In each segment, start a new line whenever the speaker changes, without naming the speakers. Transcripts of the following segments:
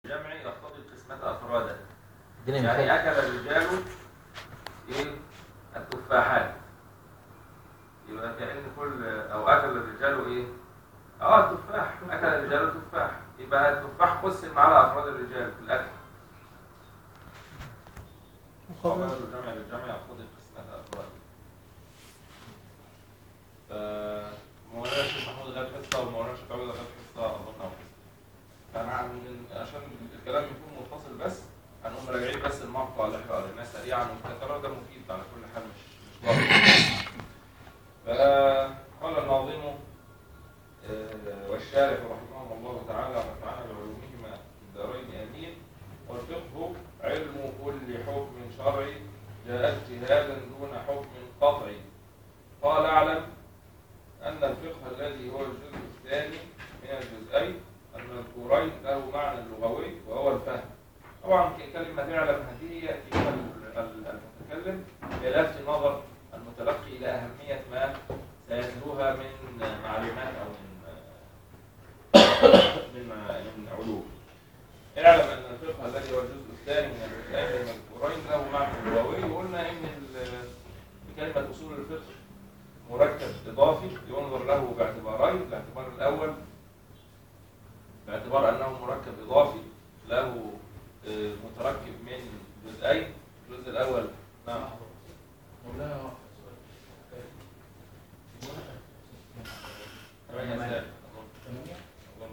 جمع يقتضي القسمة أفرادا
اديني
يعني
مثال
أكل الرجال إيه التفاحات يبقى كأن كل أو أكل الرجال إيه اه التفاح أكل الرجال التفاح يبقى التفاح قسم على أفراد الرجال في الأكل خبر الجمع بالجمع يقتضي قسمة أفراد فمولانا الشيخ محمود غاب حصة ومولانا الشيخ عبد غاب حصة أظن أو حصة فأنا عن- عشان الكلام يكون متصل بس هنقوم راجعين بس المقطع اللي احنا قريناه سريعا والكلام ده مفيد على كل حال مش مش واضح فقال الناظم آه، والشارح رحمه الله تعالى ونفعنا بعلومهما في الدارين امين والفقه علم كل حكم شرعي جاء اجتهادا دون حكم قطعي قال اعلم ان الفقه الذي هو الجزء الثاني من الجزئين المذكورين له معنى لغوي وهو الفهم طبعا كلمة اعلم هذه يأتي بها ال- ال- المتكلم بلفت نظر المتلقي إلى أهمية ما سيتلوها من معلومات أو من من من علوم. اعلم أن الفقه الذي هو الجزء الثاني من الجزئين المذكورين له معنى لغوي وقلنا إن ال- كلمة أصول الفقه مركب إضافي ينظر له باعتبارين، الاعتبار الأول باعتبار أنه مركب إضافي له آه، متركب من جزئين الجزء الأول نعم
مولانا
ثمانية أسئلة.
ثمانية
أظن.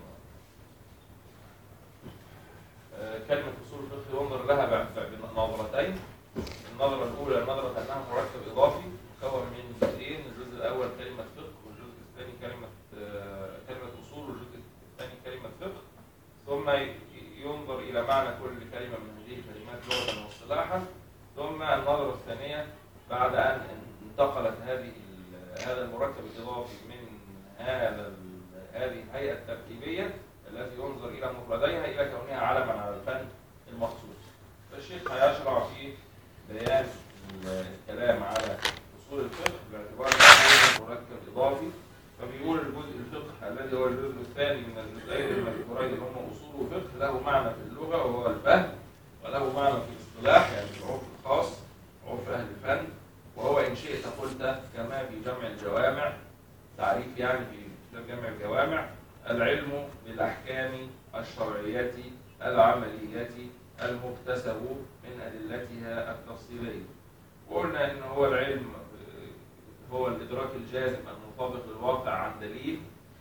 آه، كلمة أصول الفقه ينظر لها بع- بع- بنظرتين النظرة الأولى نظرة أنها مركب إضافي مكون من جزئين الجزء الأول كلمة فقه والجزء الثاني كلمة آه، كلمة أصول والجزء الثاني كلمة فقه ثم ي- ينظر إلى معنى كل كلمة من هذه الكلمات لغة واصطلاحا ثم النظرة الثانية بعد أن انتقلت هذه ال- هذا المركب الإضافي من هذا ال- هذه الهيئة التركيبية التي ينظر إلى مفرديها إلى كونها علما على الفن المخصوص فالشيخ هيشرع في بيان ال- الكلام على أصول الفقه باعتبار أنه مركب إضافي فبيقول الجزء الفقه الذي هو الجزء الثاني من الجزئين المذكورين اللي هم أصول الفقه له معنى في اللغة وهو الفهم وله معنى في الاصطلاح يعني في العرف الخاص عرف أهل الفن وهو إن شئت قلت كما في جمع الجوامع تعريف يعني في كتاب جمع الجوامع العلم بالأحكام الشرعية العملية المكتسب من أدلتها التفصيلية وقلنا إن هو العلم آه، هو الإدراك الجازم المطابق للواقع عن دليل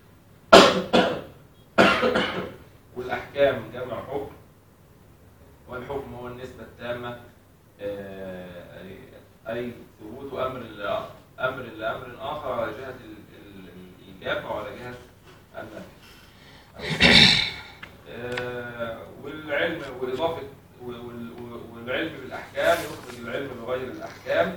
والأحكام جمع حكم والحكم هو النسبة التامة آه، أي ثبوت أمر ل- أمر لأمر آخر على جهة ال- ال- الإيجاب أو على جهة النفي آه، والعلم وإضافة وال- وال- والعلم بالأحكام يخرج العلم بغير الأحكام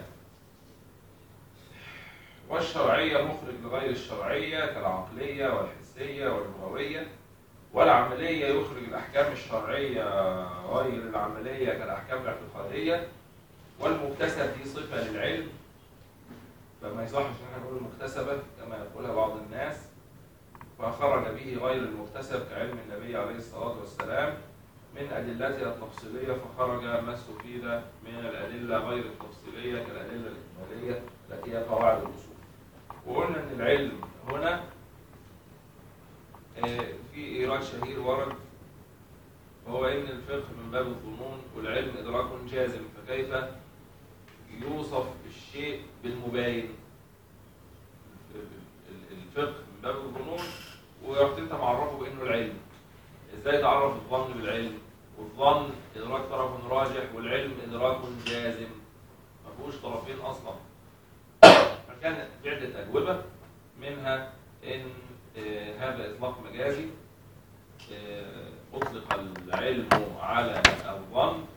والشرعية مخرج لغير الشرعية كالعقلية والحسية واللغوية والعملية يخرج الأحكام الشرعية غير العملية كالأحكام الاعتقادية والمكتسب دي صفة للعلم فما يصحش ان احنا نقول المكتسبة كما يقولها بعض الناس فخرج به غير المكتسب كعلم النبي عليه الصلاة والسلام من أدلتها التفصيلية فخرج ما استفيد من الأدلة غير التفصيلية كالأدلة الإجمالية التي هي قواعد الأصول وقلنا أن العلم هنا آه، في إيراد شهير ورد وهو إن الفقه من باب الظنون والعلم إدراك جازم فكيف يوصف الشيء بالمباين الفقه من باب الظنون ورحت انت معرفه بانه العلم ازاي تعرف الظن بالعلم والظن ادراك طرف راجح والعلم ادراك جازم ما فيهوش طرفين اصلا فكانت عده اجوبه منها ان آه، هذا اطلاق مجازي آه، اطلق العلم على الظن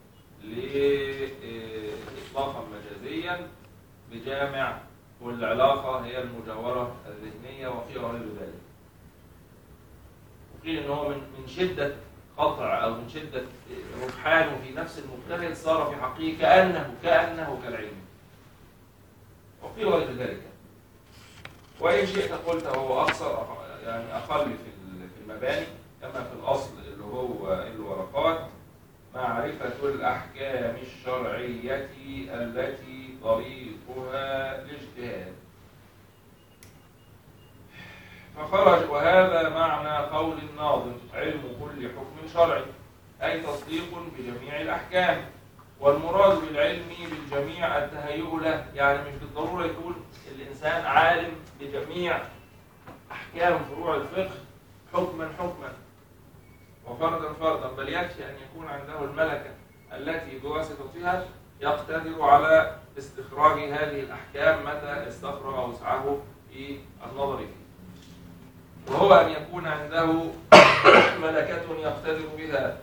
لإطلاقا مجازيا بجامع والعلاقة هي المجاورة الذهنية وقيل غير ذلك وقيل إن هو من من شدة قطع أو من شدة رجحانه في نفس المجتهد صار في حقه كأنه كأنه كالعلم وقيل غير ذلك وإن شئت قلت هو أقصر يعني أقل في ال- في المباني كما في الأصل اللي هو اللي وراه الأحكام الشرعية التي طريقها الاجتهاد فخرج وهذا معنى قول الناظم علم كل حكم شرعي أي تصديق بجميع الأحكام والمراد بالعلم بالجميع التهيؤ له يعني مش بالضرورة يكون الإنسان عالم بجميع أحكام فروع الفقه حكما حكما وفردا فردا بل يكفي أن يكون عنده الملكة التي بواسطتها يقتدر على استخراج هذه الأحكام متى استفرغ وسعه في النظر فيه وهو أن يكون عنده ملكة يقتدر بها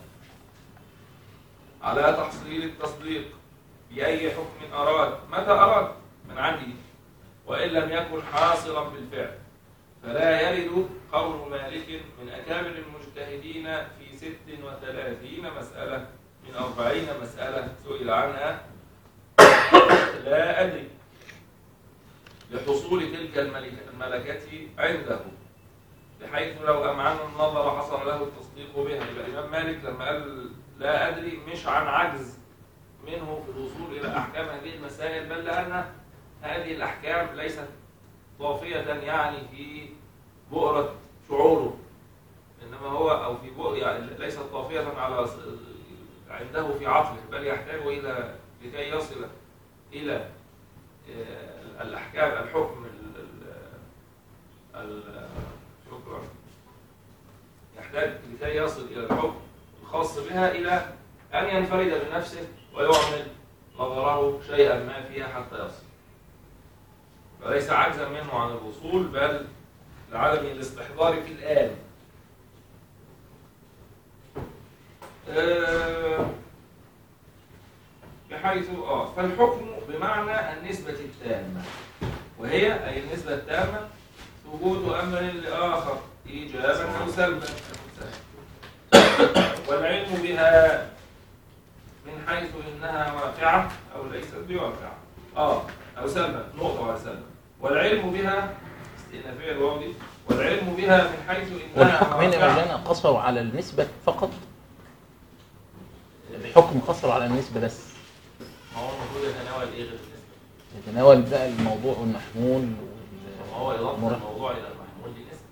على تحصيل التصديق بأي حكم أراد متى أراد من عنده وإن لم يكن حاصلا بالفعل فلا يرد قول مالك من أكابر المجتهدين في ست وثلاثين مسألة من أربعين مسألة سئل عنها لا أدري لحصول تلك الملكة, الملكة عنده بحيث لو أمعنه النظر حصل له التصديق بها يبقى الإمام مالك لما قال لا أدري مش عن عجز منه في الوصول إلى أحكام هذه المسائل بل لأن هذه الأحكام ليست طافية يعني في بؤرة شعوره إنما هو أو في بؤر يعني ليست طافية على عنده في عقله بل يحتاج إلى لكي يصل إلى آه، الأحكام الحكم ال- ال- ال- شكرا يحتاج لكي يصل إلى الحكم الخاص بها إلى أن ينفرد بنفسه ويعمل نظره شيئا ما فيها حتى يصل فليس عجزا منه عن الوصول بل لعدم الاستحضار في الآن آه، بحيث اه فالحكم بمعنى النسبة التامة وهي أي النسبة التامة وجود أمر لآخر إيجابا أو سلبا والعلم بها من حيث إنها واقعة أو ليست بواقعة آه أو سلبا نقطة على سلبا والعلم بها استئنافية الواو والعلم بها من حيث إنها
والحكمين
واقعة
مولانا قصروا على النسبة فقط الحكم قصر على النسبة بس
ما هو المفروض يتناول إيه غير النسبة
يتناول بقى الموضوع والمحمول
ما هو إضافة
والمرا-
الموضوع إلى المحمول دي نسبة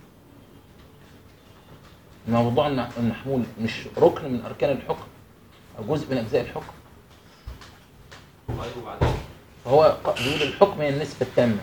الموضوع المح- المحمول مش ركن من أركان الحكم أو جزء من أجزاء الحكم
طيب وبعدين
فهو ق- بيقول الحكم هي النسبة التامة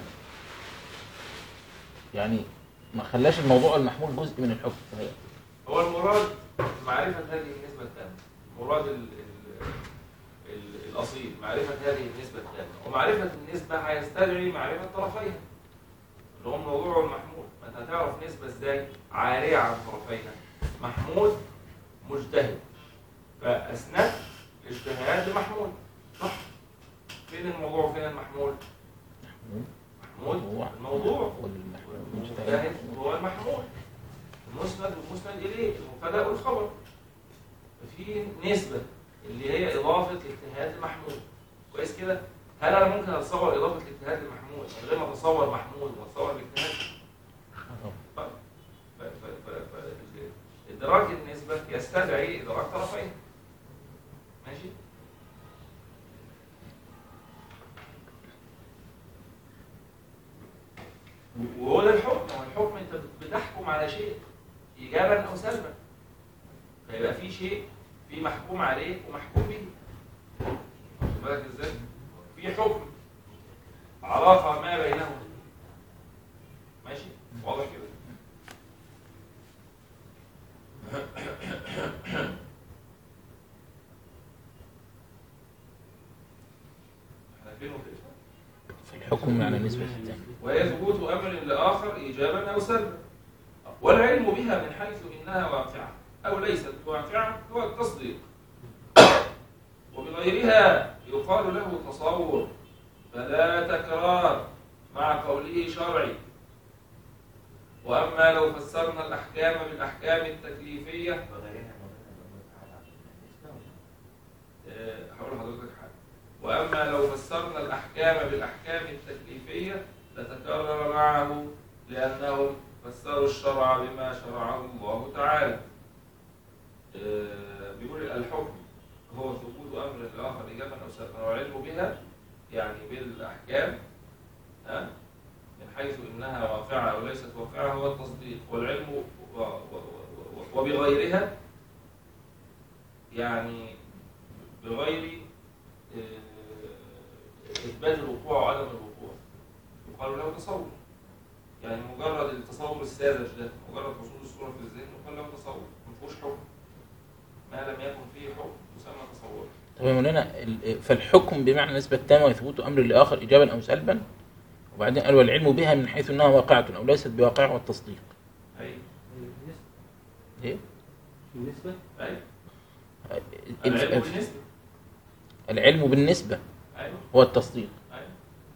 يعني ما خلاش الموضوع المحمول جزء من الحكم فهي
هو المراد معرفة هذه النسبة التامة مراد ال ال ال الأصيل معرفة هذه النسبة التامة ومعرفة النسبة هيستدعي معرفة طرفيها اللي هو الموضوع والمحمول ما انت هتعرف نسبة ازاي عارية عن طرفيها محمود مجتهد فأسندت الاجتهاد لمحمود صح فين الموضوع وفين المحمول محمود
الموضوع.
الموضوع
والمحمول
المجتهد هو المحمول المسند والمسند اليه المبتدا والخبر ففي نسبه اللي هي اضافه الاجتهاد المحمول كويس كده هل انا ممكن اتصور اضافه الاجتهاد المحمول من غير ما اتصور محمول واتصور الاجتهاد طيب. ف- ف- ف- ف- ادراك النسبه يستدعي ادراك طرفين ماشي وهو ده الحكم هو الحكم انت بتحكم على شيء ايجابا او سلبا فيبقى في شيء في محكوم عليه ومحكوم به واخد بالك ازاي في حكم علاقه ما بينهما ماشي واضح كده احنا فين وفين
في الحكم معنى النسبة التامة
وهي ثبوت امر لاخر ايجابا او سلبا والعلم بها من حيث انها واقعه او ليست واقعه هو التصديق وبغيرها يقال له تصور فلا تكرار مع قوله شرعي واما لو فسرنا الاحكام بالاحكام التكليفيه آه، هقول لحضرتك حاجه واما لو فسرنا الاحكام بالاحكام التكليفيه لتكرر معه لأنهم فسروا الشرع بما شرعه الله تعالى آه، بيقول الحكم هو ثبوت أمر يعني بغير آه، إثبات الوقوع وعدم الوقوع يقال له تصور يعني مجرد التصور الساذج ده مجرد حصول الصورة في الذهن يقال له تصور ما فيهوش حكم ما لم يكن فيه حكم يسمى تصور
طب يا مولانا ال- فالحكم بمعنى النسبة التامة وثبوت أمر لآخر إيجابا أو سلبا وبعدين قال والعلم بها من حيث أنها واقعة أو ليست بواقعة والتصديق
أي
إيه؟
بالنسبة
أي
ال-
العلم بالنسبة
العلم بالنسبة
أيوه
هو التصديق
أيوه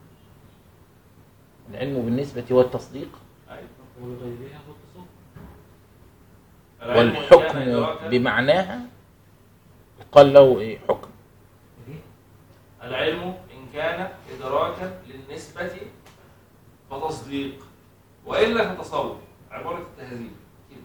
العلم بالنسبة هو التصديق
أيوه
ولغيرها هو التصور
العلم إن كان
والحكم
إدراكاً-
بمعناها قال له إيه حكم
العلم إن كان إدراكا للنسبة فتصديق وإلا فتصور عبارة التهذيب كده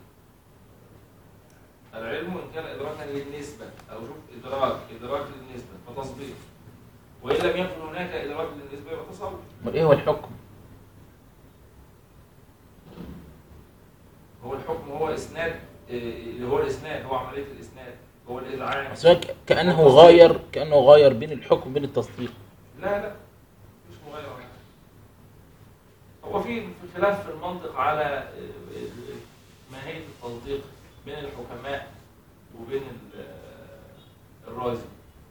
العلم إن كان إدراكا للنسبة أو شوف إدراك إدراك للنسبة فتصديق وإن لم يكن هناك إدراك للنسبة يبقى تصور
أمال إيه هو الحكم
هو الحكم هو إسناد إيه، اللي هو الإسناد هو عملية الإسناد هو الإذعان
بس هو ك- كأنه غاير كأنه غاير بين الحكم وبين التصديق
لا لا مش مغير ولا حاجة. هو في في خلاف في المنطق على آه، آه، ماهية التصديق بين الحكماء وبين ال- آه، الرازي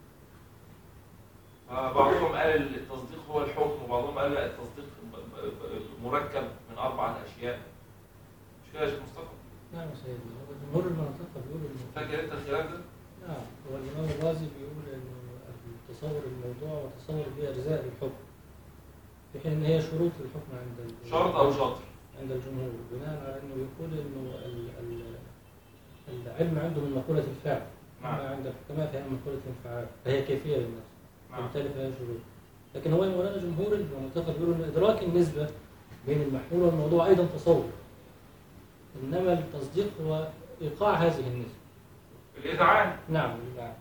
فبعضهم قال التصديق هو الحكم وبعضهم قال لا التصديق ب- ب- ب- مركب من أربعة أشياء مش كده يا شيخ مصطفى؟
نعم يا سيدنا هو جمهور المناطق بيقول انه
فاكر أنت الخلاف ده؟
نعم هو الإمام الرازي بيقول إنه تصور الموضوع وتصور به أجزاء الحكم في حين إن هي شروط الحكم عند ال-
شرط أو شطر
عند الجمهور بناء على إنه يقول إنه ال ال العلم عنده من مقولة الفعل
نعم.
أما عند الحكماء فهي من مقولة الانفعال فهي كيفية للنفس
نعم
وبالتالي فيها شروط لكن هو مولانا جمهور المنطقة بيقولوا إن إدراك النسبة بين المحمول والموضوع أيضا تصور إنما التصديق هو إيقاع هذه النسبة
الإذعان
نعم نعم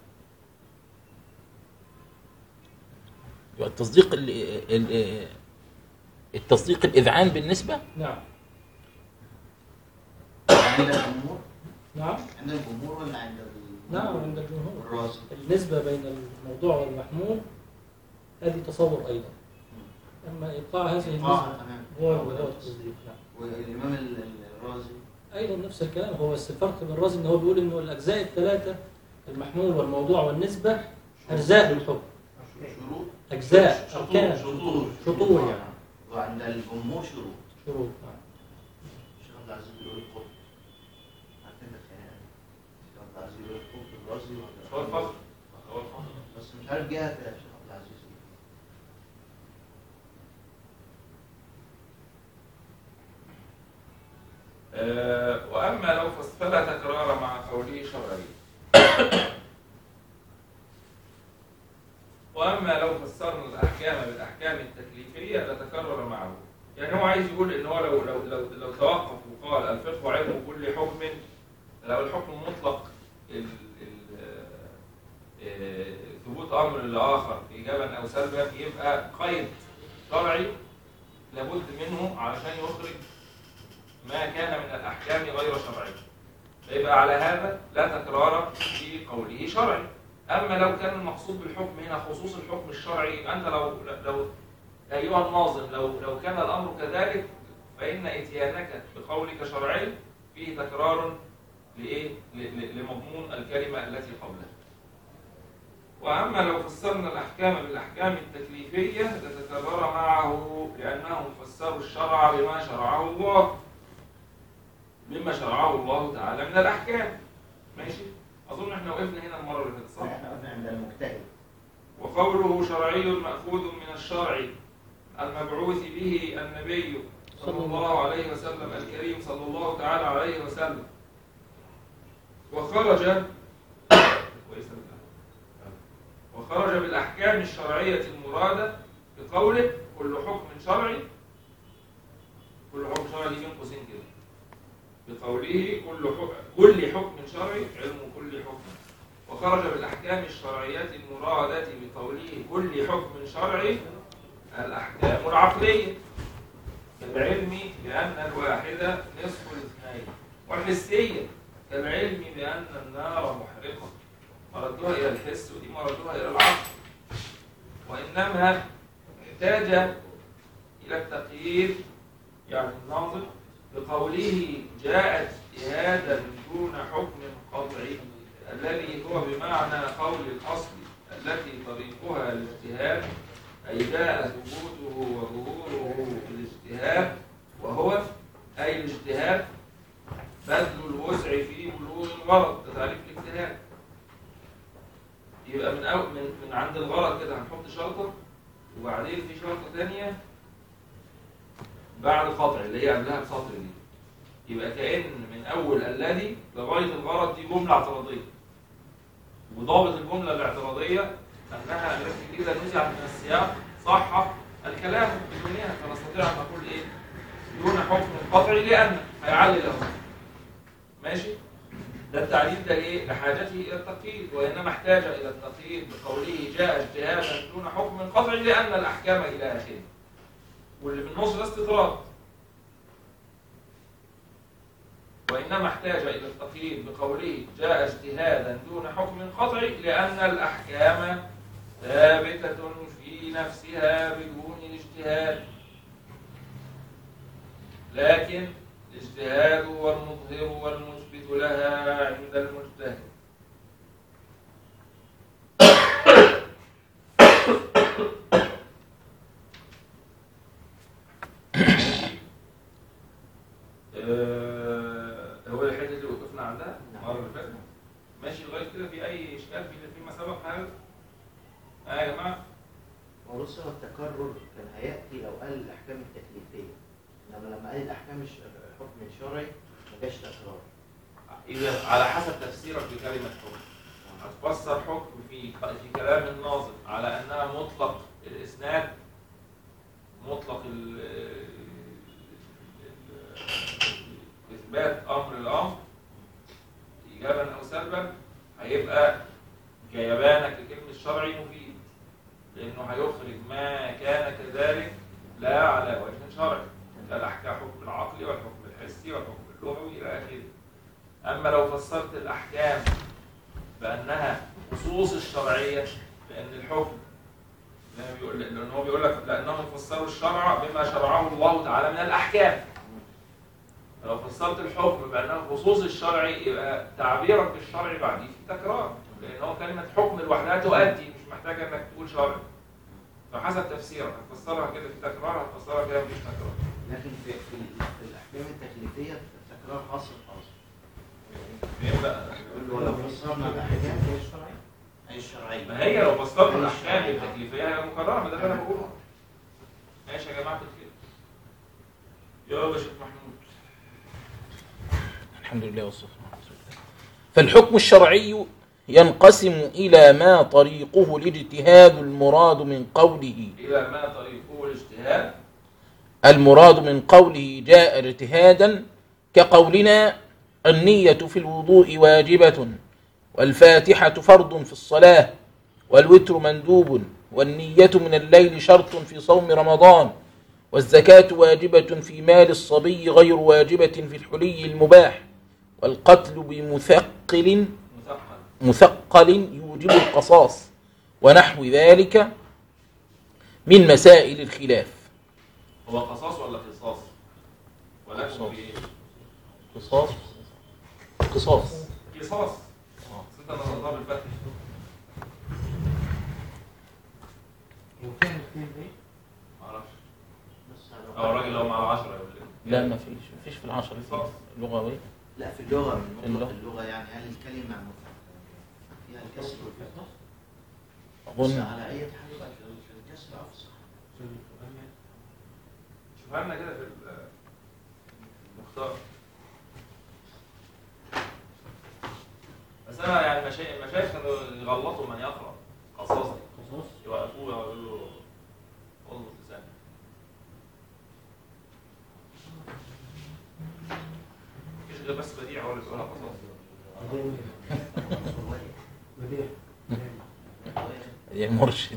يبقى التصديق ال- ال- التصديق الإذعان بالنسبة
نعم
عند الجمهور
نعم
عند الجمهور ولا عند ال-
نعم عند الجمهور
الرازي
النسبة بين الموضوع والمحمول هذه تصور أيضا أما إيقاع هذه
آه،
النسبة
تمام.
هو
هو
هو
ده.
التصديق نعم
والإمام ال- ال- الرازي
أيضا نفس الكلام هو بس الفرق بين الرازي إن هو بيقول إنه الأجزاء الثلاثة المحمول والموضوع والنسبة أجزاء للحكم
شروط
أجزاء
شطور،
أركان
شطور.
شطور يعني
وعند الجمهور شروط
شروط نعم
الشيخ عبد العزيز بيقول القطب عارفين الخيال الشيخ عبد العزيز بيقول القطب الرازي ولا-
هو الفخر هو الفخر
بس مش عارف جهة كده الشيخ عبد العزيز
آه، وأما لو فس- فلا تكرار مع قوله شرعي وأما لو فسرنا الأحكام بالأحكام التكليفية لتكرر معه يعني هو عايز يقول إن هو لو لو لو, لو توقف وقال الفقه علم كل حكم لو الحكم مطلق ال- ال- آه، ثبوت أمر لآخر إيجابا أو سلبا يبقى قيد شرعي لابد منه علشان يخرج ما كان من الأحكام غير شرعية فيبقى على هذا لا تكرار في قوله شرعي أما لو كان المقصود بالحكم هنا خصوص الحكم الشرعي يبقى أنت لو لو أيها الناظم لو لو كان الأمر كذلك فإن إتيانك بقولك شرعي فيه تكرار لإيه؟ ل- ل- لمضمون الكلمة التي قبلها وأما لو فسرنا الأحكام بالأحكام التكليفية لتكرر معه لأنهم فسروا الشرع بما شرعه الله مما شرعه الله تعالى من الأحكام ماشي أظن احنا وقفنا هنا المرة اللي فاتت صح؟
احنا قلنا عند المجتهد
وقوله شرعي مأخوذ من الشرع المبعوث به النبي صلى الله عليه وسلم الكريم صلى الله تعالى عليه وسلم وخرج كويس أوي. وخرج بالأحكام الشرعية المرادة بقوله كل حكم شرعي كل حكم شرعي دي بين قوسين كده بقوله كل حكم كل حكم شرعي علم كل حكم وخرج بالأحكام الشرعية المرادة بقوله كل حكم شرعي الأحكام العقلية كالعلم بأن الواحدة نصف الاثنين والحسية كالعلم بأن النار محرقة مردها إلى الحس ودي مردها إلى العقل وإنما احتاج إلى التقييد يعني الناظر بقوله جاءت اجتهادا دون حكم قطعي الذي هو بمعنى قول الأصل التي طريقها الاجتهاد أي جاء ثبوته وظهوره في الاجتهاد وهو أي الاجتهاد بذل الوسع في بلوغ الغرض ده تعريف الاجتهاد يبقى من أول من, من عند الغرض كده هنحط شرطة وبعدين في شرطة ثانية بعد قطع اللي هي قبلها بسطر دي يبقى كأن من أول الذي لغاية الغرض دي جملة اعتراضية وضابط الجملة الاعتراضية أنها التي إذا نزعت من السياق صح الكلام بدونها فنستطيع أن نقول إيه دون حكم قطعي لأن هيعلل له ماشي ده التعليل ده ايه لحاجته الى التقييد وانما احتاج الى التقييد بقوله جاء اجتهادا دون حكم قطعي لان الاحكام الى اخره واللي في النص ده استطراد وانما احتاج الى التقييد بقوله جاء اجتهادا دون حكم قطعي لان الاحكام ثابته في نفسها بدون الاجتهاد لكن الاجتهاد هو المظهر والمثبت لها عند المجتهد آه، هو الحته اللي وقفنا عندها المره اللي فاتت ماشي لغايه كده في اي اشكال في فيما سبق هذا اه يا جماعه
هو بص هو التكرر كان هياتي لو قال الاحكام التكليفيه انما لما قال الاحكام الش- الحكم الشرعي ما جاش تكرار
اذا على حسب تفسيرك لكلمه حكم هتفسر حكم في في كلام الناظم على انها مطلق الاسناد مطلق ال- ال- اثبات امر الامر ايجابا او سلبا هيبقى جيبانك لكلمه الشرعي مفيد لانه هيخرج ما كان كذلك لا على وجه شرعي كالاحكام حكم العقلي والحكم الحسي والحكم اللغوي الى اخره اما لو فسرت الاحكام بانها خصوص الشرعيه لان الحكم زي ما بيقول لان هو بيقول لك لانهم فسروا الشرع بما شرعه الله تعالى من الاحكام لو فسرت الحكم بانه خصوص الشرعي يبقى تعبيرك بالشرع بعديه في تكرار لان هو كلمه حكم لوحدها تؤدي مش محتاجه انك تقول شرع فحسب تفسيرك هتفسرها كده في تكرار هتفسرها كده مفيش تكرار
لكن في في, في الاحكام التكليفيه التكرار حاصل حاصل
فين بقى؟
ولو فسرنا الاحكام
أي الشرعية
ما هي لو فسرت الاحكام التكليفيه هي مكرره ما ده اللي انا بقوله ماشي يا جماعه الخير يلا يا شيخ محمود
الحمد لله والصلاة والسلام على رسول الله. فالحكم الشرعي ينقسم إلى ما طريقه الاجتهاد المراد من قوله
الى ما طريقه الاجتهاد
المراد من قوله جاء اجتهادا كقولنا النية في الوضوء واجبة والفاتحة فرض في الصلاة والوتر مندوب والنية من الليل شرط في صوم رمضان والزكاة واجبة في مال الصبي غير واجبة في الحلي المباح والقتل بمثقل
مثقل
مثقل يوجب القصاص ونحو ذلك من مسائل الخلاف
هو قصاص ولا قصاص؟ ولكن
قصاص.
في ايه؟
قصاص قصاص
قصاص بس انت نظرتها بالفتح
وكان الاثنين ايه؟
معرفش
بس
او الراجل لو مع 10 يقول لي
لا ما فيش ما فيش في العشرة
قصاص.
لغوي
لا في اللغه من
في
مطلق
اللغة.
اللغه يعني هل الكلمه مطلقه فيها الكسر والفتح بس
أظن
على اي حال بقى في في الكسر افصح
شوفها لنا كده في ال- المختار بس انا يعني المشايخ المشايخ كانوا يغلطوا من يقرا قصاص دي
قصاص
يوقفوه ويقولوا له اضبط لسانك مفيش غير بس بديع هو اللي بيقولها قصاص
بديع
يا مرشد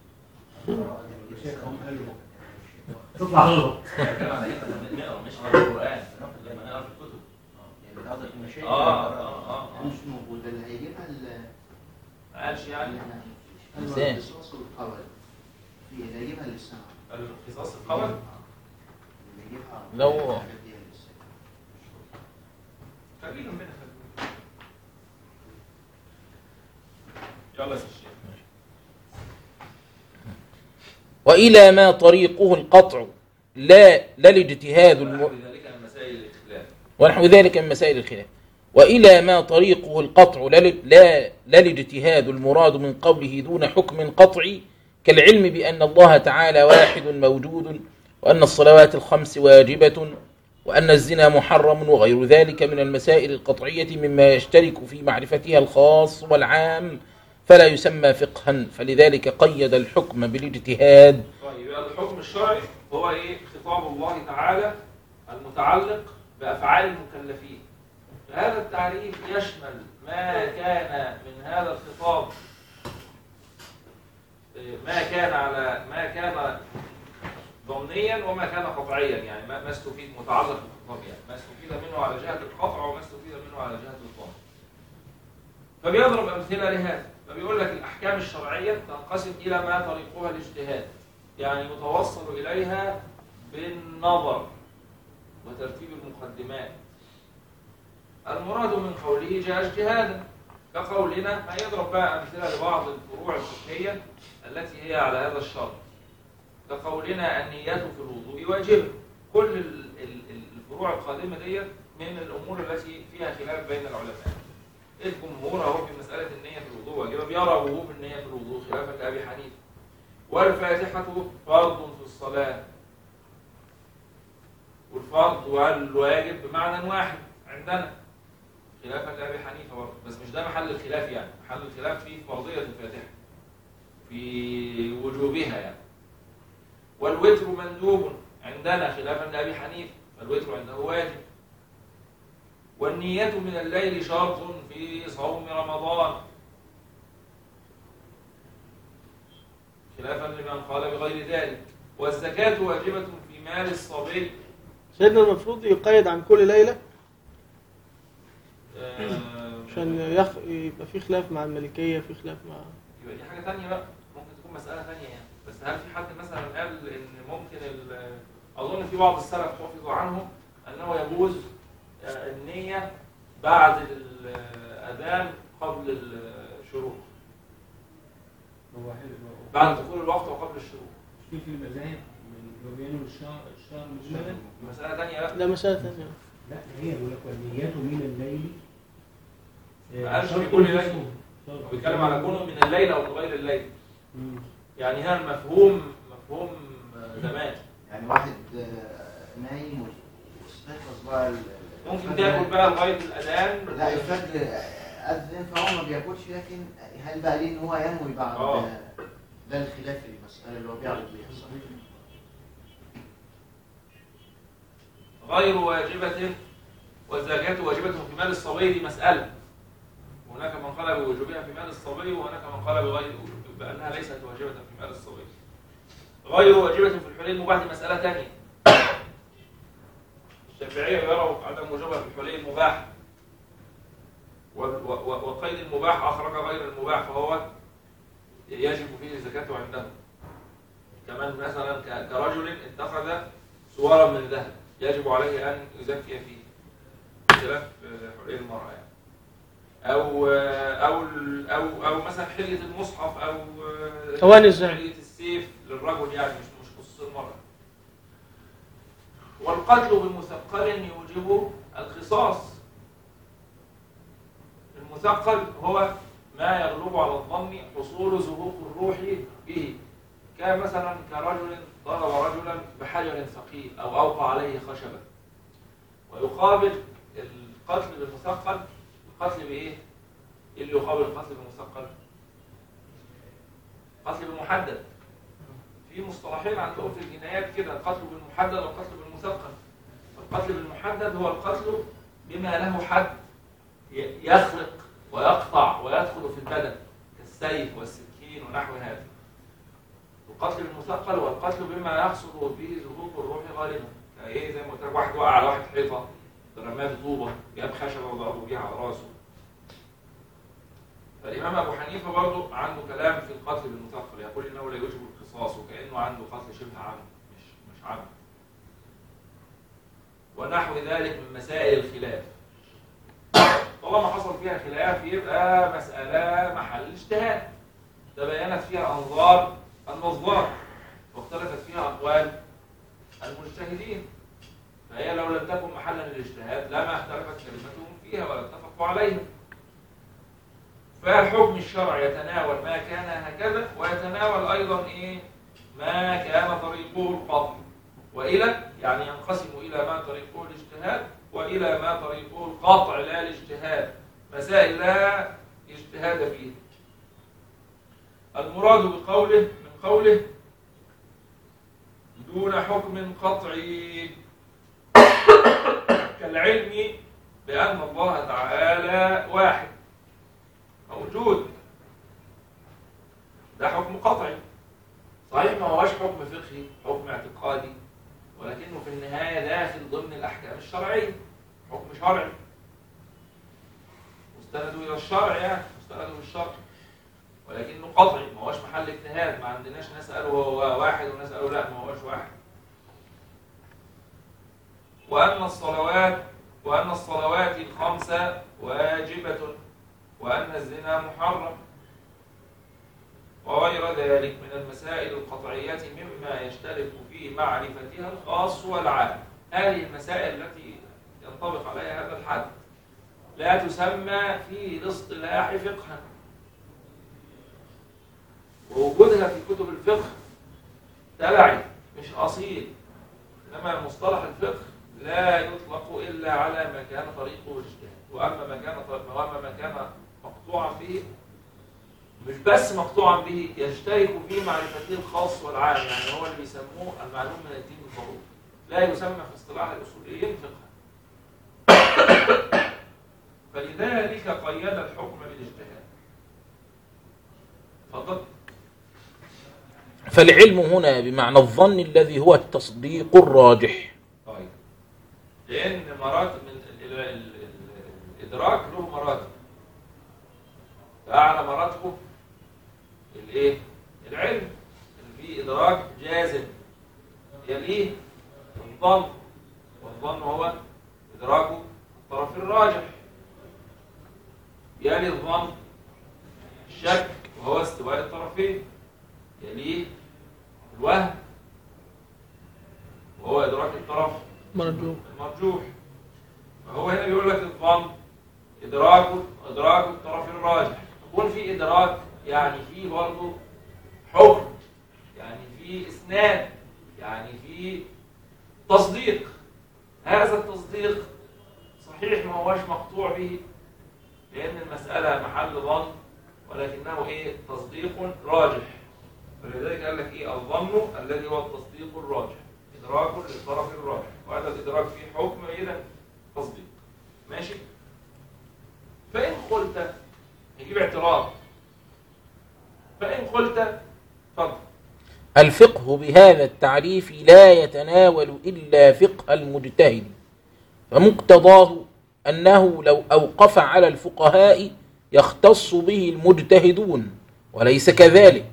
تطلع غلط
بتكلم على ايه لما نقرا مش على القران لما نقرا في الكتب
يعني قصدك المشاكل
اه اه اه
مش موجوده اللي هيجيبها ال-
ما قالش يعني
إزاي؟
القصاص والقول في اللي يجيبها للسنة
القصاص القول
اللي يجيبها
لو-
الحاجات دي للسنة.
خلينا منها خلينا يلا يا سي الشيخ
وإلى ما طريقه القطع لا لا الاجتهاد الم...
ونحو ذلك من مسائل الاختلاف
ونحو ذلك من مسائل الخلاف وإلى ما طريقه القطع لا لا لا الاجتهاد المراد من قوله دون حكم قطعي كالعلم بأن الله تعالى واحد موجود وأن الصلوات الخمس واجبة وأن الزنا محرم وغير ذلك من المسائل القطعية مما يشترك في معرفتها الخاص والعام فلا يسمى فقها فلذلك قيد الحكم بالاجتهاد
طيب يبقى الحكم الشرعي هو ايه خطاب الله تعالى المتعلق بافعال المكلفين فهذا التعريف يشمل ما كان من هذا الخطاب إيه، ما كان على ما كان ضمنيا وما كان قطعيا يعني ما ما استفيد متعلق بالخطاب يعني ما استفيد منه على جهه القطع وما استفيد منه على جهه الضم فبيضرب امثله لهذا فبيقول لك الاحكام الشرعيه تنقسم الى ما طريقها الاجتهاد يعني يتوصل اليها بالنظر وترتيب المقدمات المراد من قوله جاء اجتهادا كقولنا هيضرب بقى امثله لبعض الفروع الفقهيه التي هي على هذا الشرط كقولنا النية في الوضوء واجبة كل ال- ال- الفروع القادمة ديت من الأمور التي فيها خلاف بين العلماء الجمهور اهو في مسألة النية في الوضوء واجبة بيرى وجوب النية في الوضوء خلافا لأبي حنيفة والفاتحة فرض في الصلاة والفرض والواجب بمعنى واحد عندنا خلافا لأبي حنيفة برضه بس مش ده محل الخلاف يعني محل الخلاف في فرضية الفاتحة في وجوبها يعني والوتر مندوب عندنا خلافا لأبي حنيفة فالوتر عنده واجب والنية من الليل شرط في صوم رمضان خلافا لمن قال بغير ذلك والزكاة واجبة في مال الصبي
سيدنا المفروض يقيد عن كل ليلة
آه،
عشان يخ... يبقى في خلاف مع الملكية في خلاف مع
يبقى دي حاجة تانية بقى ممكن تكون مسألة تانية يعني بس هل في حد مثلا قال إن ممكن ال- أظن في بعض السلف حفظ عنهم أنه يجوز آه، النية بعد الأذان قبل الشروق
هو حلو
بعد دخول الوقت وقبل الشروق
في في المذاهب من يبينوا الشهر الشهر مجملا
مسألة تانية بقى
ده مسألة ثانية
لا هي بيقول لك والنيات من الليل
ما قالش في كل ليل. بيتكلم على كونه من الليل أو من غير الليل يعني هنا المفهوم مفهوم آه، زمان
يعني واحد آه، نايم واستيقظ بقى ال- ال-
ممكن
الفجر.
تاكل بقى لغاية الأذان
لا الفجر أذن فهو ما بياكلش لكن هل بقى ليه إن هو ينوي بعد
آه.
ده الخلاف في المسألة اللي هو بيعرض بيها صحيح
غير واجبة والزكاة واجبة في مال الصبي دي مسألة هناك من قال بوجوبها في مال الصبي وهناك من قال بغير بأنها ليست واجبة في مال الصبي غير واجبة في الحلي المباح دي مسألة ثانية الشافعية يروا عدم وجوبها في الحلي المباح و- و- و- وقيد المباح أخرج غير المباح فهو يجب فيه الزكاة عندهم كمان مثلا ك- كرجل اتخذ صورا من ذهب يجب عليه أن يزكي فيه بخلاف حرية المرأة يعني. أو أو أو أو مثلا حلية المصحف أو
ثواني الزهر.
حلية السيف للرجل يعني مش مش خصوص المرأة والقتل بمثقل يوجب القصاص المثقل هو ما يغلب على الظن حصول زهوق الروح به كمثلا كرجل ضرب رجلا بحجر ثقيل او اوقع عليه خشبه ويقابل القتل بالمثقل القتل بايه؟ ايه اللي يقابل القتل بالمثقل؟ قتل بالمحدد في مصطلحين عندهم في الجنايات كده القتل بالمحدد والقتل بالمثقل القتل بالمحدد هو القتل بما له حد ي- يخلق ويقطع ويدخل في البدن كالسيف والسكين ونحو هذا القتل المثقل هو القتل بما يحصل به ظهور الروح غالبا ايه زي ما قلت لك واحد وقع على واحد حيطه رماه بطوبه جاب خشبه وضربه بيها على راسه فالإمام أبو حنيفة برضه عنده كلام في القتل بالمثقل يقول إنه لا يوجب القصاص وكأنه عنده قتل شبه عمد مش مش عمد ونحو ذلك من مسائل الخلاف طالما حصل فيها خلاف يبقى مسألة محل اجتهاد تبينت فيها أنظار النظار واختلفت فيها أقوال المجتهدين فهي لو لم تكن محلا للاجتهاد لما اختلفت كلمتهم فيها ولا اتفقوا عليها فالحكم الشرعي يتناول ما كان هكذا ويتناول ايضا ايه ما كان طريقه القطع والى يعني ينقسم الى ما طريقه الاجتهاد والى ما طريقه القطع لا الاجتهاد مسائل لا اجتهاد فيها المراد بقوله من قوله دون حكم قطعي كالعلم بأن الله تعالى واحد موجود ده حكم قطعي صحيح ما هوش حكم فقهي حكم اعتقادي ولكنه في النهاية داخل ضمن الأحكام الشرعية حكم شرعي مستند إلى الشرع يعني مستند بالشرع ولكنه قطعي ما هوش محل اجتهاد ما عندناش ناس قالوا هو واحد وناس قالوا لا ما هوش واحد وأن الصلوات وأن الصلوات الخمسة واجبة وأن الزنا محرم وغير ذلك من المسائل القطعية مما يشترك في معرفتها الخاص والعام هذه المسائل التي ينطبق عليها هذا الحد لا تسمى في الاصطلاح فقها ووجودها في كتب الفقه تبعي مش أصيل إنما مصطلح الفقه لا يطلق إلا على ما كان طريقه الاجتهاد وأما ما كان وأما ما كان مقطوعا به مش بس مقطوعا به يشترك في معرفته الخاص والعام يعني هو اللي بيسموه المعلوم من الدين الضروري لا يسمى في اصطلاح الأصوليين فقها فلذلك قيد الحكم بالاجتهاد تفضل
فالعلم هنا بمعنى الظن الذي هو التصديق الراجح
طيب لأن مراتب ال- ال- ال- ال- الإدراك له مراتب فأعلى مراتبه الإيه؟ العلم اللي فيه إدراك جازم يليه الظن والظن هو إدراك الطرف الراجح يلي الظن الشك وهو استواء الطرفين يليه الوهم وهو إدراك الطرف
مرجوح
المرجوح فهو هنا بيقول لك الظن ادراك ادراك الطرف الراجح يكون في ادراك يعني في برضه حكم يعني في اسناد يعني في تصديق هذا التصديق صحيح ما هوش مقطوع به لان المساله محل ظن ولكنه ايه تصديق راجح فلذلك قال لك ايه الظن الذي هو التصديق الراجح ادراك للطرف الراجح وهذا الادراك فيه حكم اذا تصديق ماشي فان قلت نجيب اعتراض فان قلت اتفضل
الفقه بهذا التعريف لا يتناول إلا فقه المجتهد فمقتضاه أنه لو أوقف على الفقهاء يختص به المجتهدون وليس كذلك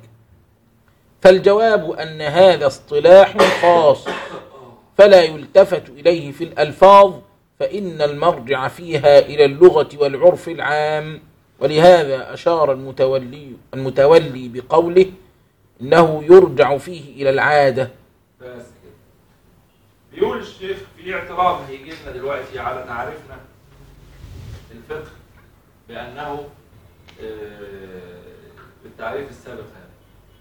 فالجواب أن هذا اصطلاح خاص فلا يلتفت إليه في الألفاظ فإن المرجع فيها إلى اللغة والعرف العام ولهذا أشار المتولي, المتولي بقوله إنه يرجع فيه إلى العادة
بس كده بيقول الشيخ في اعتراض هيجي لنا دلوقتي على تعريفنا الفقه بانه آه، بالتعريف السابق هذا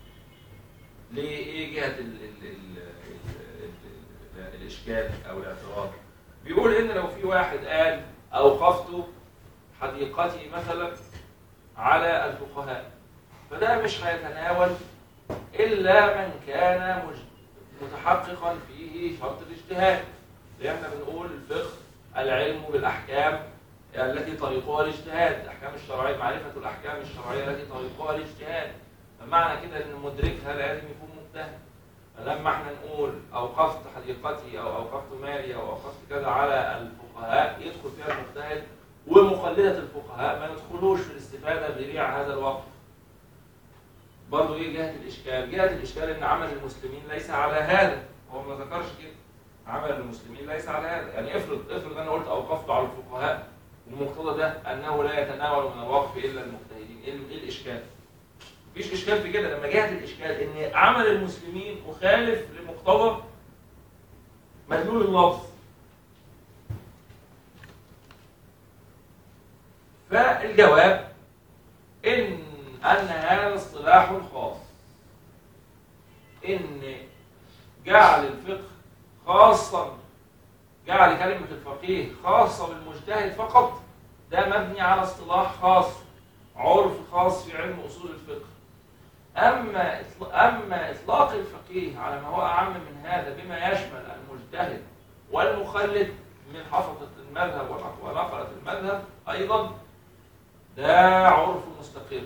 ليه ايه جهه ال ال ال ال ال الاشكال او الاعتراض بيقول ان لو في واحد قال اوقفت حديقتي مثلا على الفقهاء فده مش هيتناول إلا من كان مج- متحققا فيه شرط الاجتهاد لأن بنقول الفقه العلم بالأحكام التي طريقها الاجتهاد الأحكام الشرعية معرفة الأحكام الشرعية التي طريقها الاجتهاد فمعنى كده أن مدركها لازم يكون مجتهد فلما احنا نقول أوقفت حديقتي أو أوقفت مالي أو أوقفت كذا على الفقهاء يدخل فيها المجتهد ومقلدة الفقهاء ما يدخلوش في الاستفادة بريع هذا الوقف برضه ايه جهة الإشكال؟ جهة الإشكال إن عمل المسلمين ليس على هذا هو ما ذكرش كده عمل المسلمين ليس على هذا يعني افرض افرض أنا قلت أوقفت على الفقهاء ومقتضى ده أنه لا يتناول من الوقف إلا المجتهدين إيه ال- إيه الإشكال؟ مفيش إشكال في كده لما جهة الإشكال إن عمل المسلمين مخالف لمقتضى مدلول اللفظ فالجواب إن أن هذا اصطلاح خاص إن جعل الفقه خاصا جعل كلمة الفقيه خاصة بالمجتهد فقط ده مبني على اصطلاح خاص عرف خاص في علم أصول الفقه أما إطل- أما إطلاق الفقيه على ما هو أعم من هذا بما يشمل المجتهد والمخلد من حفظة المذهب ونق- ونقلة المذهب أيضا ده عرف مستقر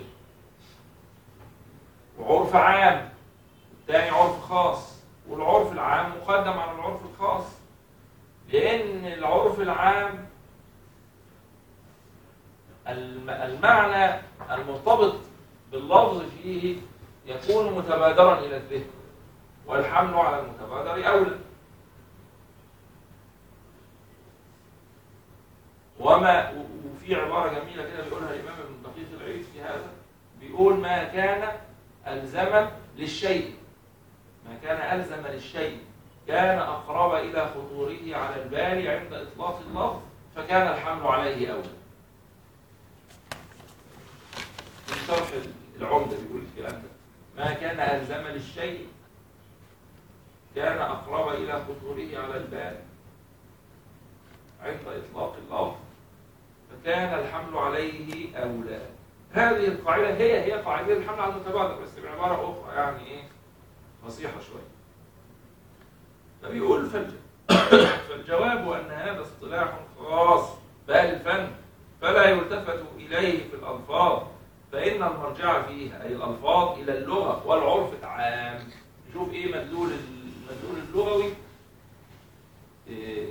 وعرف عام والتاني عرف خاص والعرف العام مقدم على العرف الخاص لأن العرف العام الم- المعنى المرتبط باللفظ فيه يكون متبادرا إلى الذهن والحمل على المتبادر أولى وما و- وفي عبارة جميلة كده بيقولها الإمام ابن دقيق العيد في هذا بيقول ما كان ألزما للشيء ما كان ألزم للشيء كان أقرب إلى خطوره على البال عند إطلاق اللفظ فكان الحمل عليه أولى في شرح العمدة بيقول الكلام ده ما كان ألزم للشيء كان أقرب إلى خطوره على البال عند إطلاق اللفظ فكان الحمل عليه أولى هذه القاعدة هي هي قاعدة الحمل على المتبادر بس بعبارة أخرى يعني إيه فصيحة شوية فبيقول فالج... فالجواب أن هذا اصطلاح خاص بأهل الفن فلا يلتفت إليه في الألفاظ فإن المرجع فيه أي الألفاظ إلى اللغة والعرف العام نشوف إيه مدلول المدلول اللغوي إيه،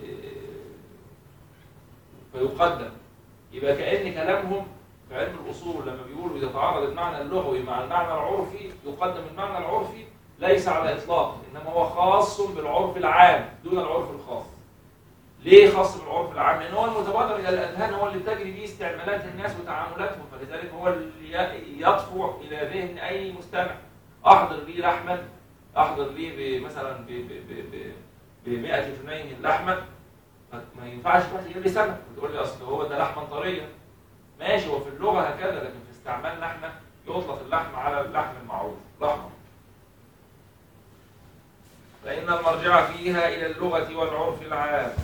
فيقدم يبقى كأن كلامهم في علم الأصول لما بيقولوا إذا تعارض المعنى اللغوي مع المعنى العرفي يقدم المعنى العرفي ليس على إطلاق إنما هو خاص بالعرف العام دون العرف الخاص ليه خاص بالعرف العام؟ لأن هو المتبادر إلى الأذهان هو اللي تجري به استعمالات الناس وتعاملاتهم فلذلك هو اللي ي- يطفو إلى ذهن أي مستمع أحضر لي لحما أحضر لي ب- مثلا ب ب- ب- ب- ب 100 جنيه لحما ما ينفعش تروح تجيب لي سمك وتقول لي أصل هو ده لحما طريا ماشي هو في اللغة هكذا لكن في استعمالنا احنا يطلق اللحم على اللحم المعروف لحمة فإن المرجع فيها إلى اللغة والعرف العام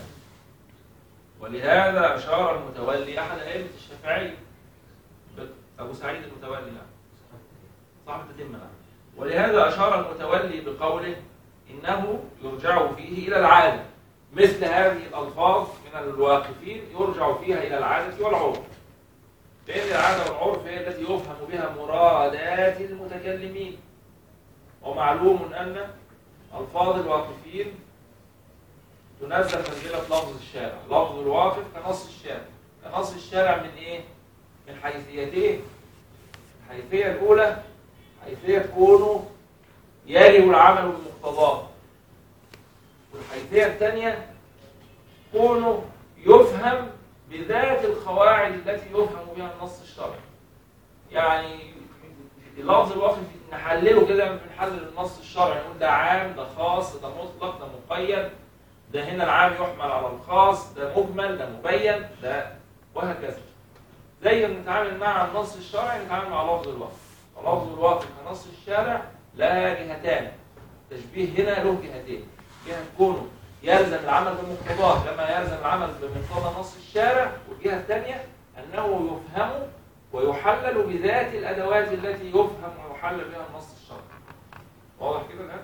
ولهذا أشار المتولي أحد أئمة الشافعية أبو سعيد المتولي يعني صاحب التتمة يعني ولهذا أشار المتولي بقوله إنه يرجع فيه إلى العادة مثل هذه الألفاظ من الواقفين يرجع فيها إلى العادة والعرف لأن العادة والعرف هي التي يفهم بها مرادات المتكلمين ومعلوم أن ألفاظ الواقفين تنزل منزلة لفظ الشارع لفظ الواقف كنص الشارع كنص الشارع من إيه؟ من حيثيتين الحيثية الأولى حيثية كونه يجب العمل بمقتضاه والحيثية الثانية كونه يفهم بذات القواعد التي يفهم بها النص الشرعي يعني اللفظ الواقف نحلله كده بنحلل النص الشرعي نقول ده عام ده خاص ده مطلق ده مقيد ده هنا العام يحمل على الخاص ده مجمل ده مبين ده وهكذا زي ما بنتعامل مع النص الشرعي نتعامل مع لفظ الواقف فلفظ الواقف كنص الشارع لها جهتان تشبيه هنا له جهتين جهة كونه يلزم العمل بمقتضاه كما يلزم العمل بمقتضى نص الشارع والجهة الثانية أنه يفهم ويحلل بذات الأدوات التي يفهم ويحلل بها النص الشرعي واضح كده الآن؟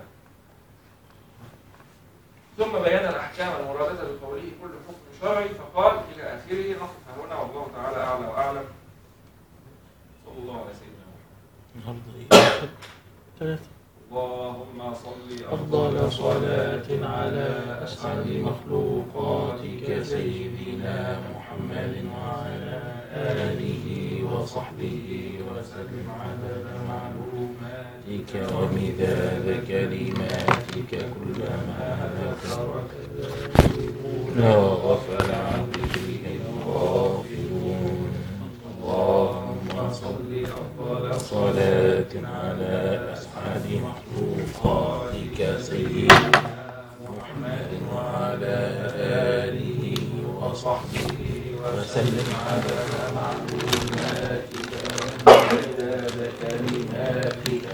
ثم بين الأحكام المرادة بقوله كل حكم شرعي فقال إلى آخره نقف هنا والله تعالى أعلى وأعلم صلى الله على سيدنا محمد
النهارده ايه؟ ثلاثة
اللهم صل
أفضل صلاة على أسعد مخلوقاتك سيدنا محمد وعلى آله وصحبه وسلم عدد معلوماتك ومداد كلماتك كلما ذكرك الذاكرون وغفل عن ذكره الغافلون اللهم صل أفضل صلاة على أسعد مخلوقاتك سيدنا محمد وعلى آله وصحبه وسلم عدد معلوماتك ومداد كلماتك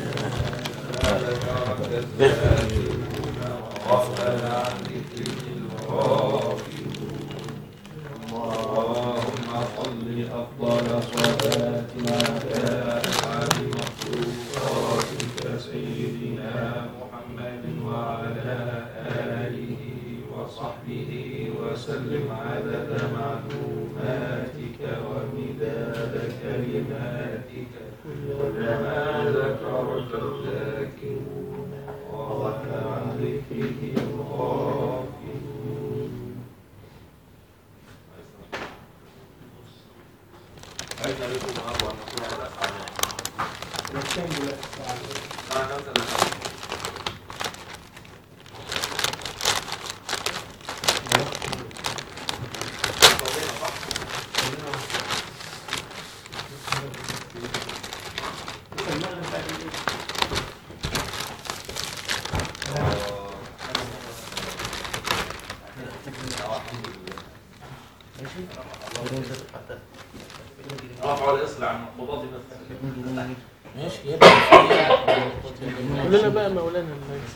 وغفل عن ذكره الغافلون اللهم صل أفضل صلاة على أسعد مخلوقاتك سيدنا محمد وعلى آله وصحبه وسلم عدد معلوماتك ومداد كلماتك كلما ذكرك الذاكرون وغفل عن ذكره الغافلون
أين لكم أربع نقول على الأفعال آه، نزل الأفعال. رفعوا الإصل عن مضاد مثل
ماشي يبقى
كلنا بقى مولانا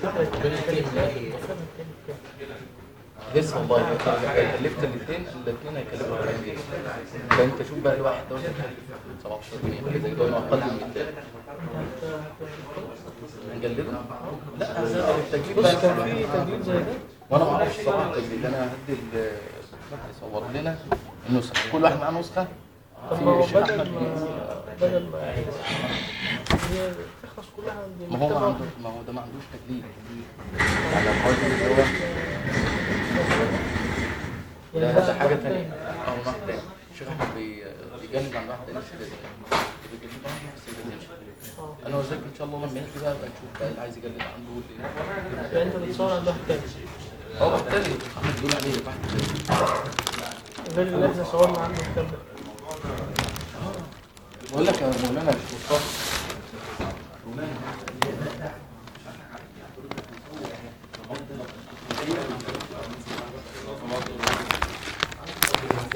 لسه والله كلفت الاثنين الاثنين هيكلفوا 40 جنيه فانت شوف بقى الواحد دوت 17 جنيه حاجه زي كده اقل من كده هنجلده؟ لا هنزود التجليد
بص
بقى
كان في تجديد زي ده
وانا ما اعرفش صراحه التجليد انا هدي ال- يصور لنا النسخه كل واحد معاه نسخه
طب ما هو
في شيخ
بدل
احمد
ما بدل ما هي تخلص كلها عند
ما هو ما
مكتبة
عنده ما هو ده ما عندوش تجليد على الراجل اللي هو
يعني
ده
ده
ده حاجه
واحد
ثانيه
تاني.
اه واحد تاني الشيخ احمد بي- بيجلد عن واحد تاني كده بيجلد عن واحد تاني.
اه
انا وزيك ان شاء الله لما يجي بقى بقى نشوف بقى اللي عايز يجلد عنده واللي
يعني انت بتصور عند واحد تاني
اه واحد تاني احمد بيقول عليه واحد تاني
غير اللي احنا صورنا عنده الكتاب ده
بقول لك يا مولانا مش مصطفى مولانا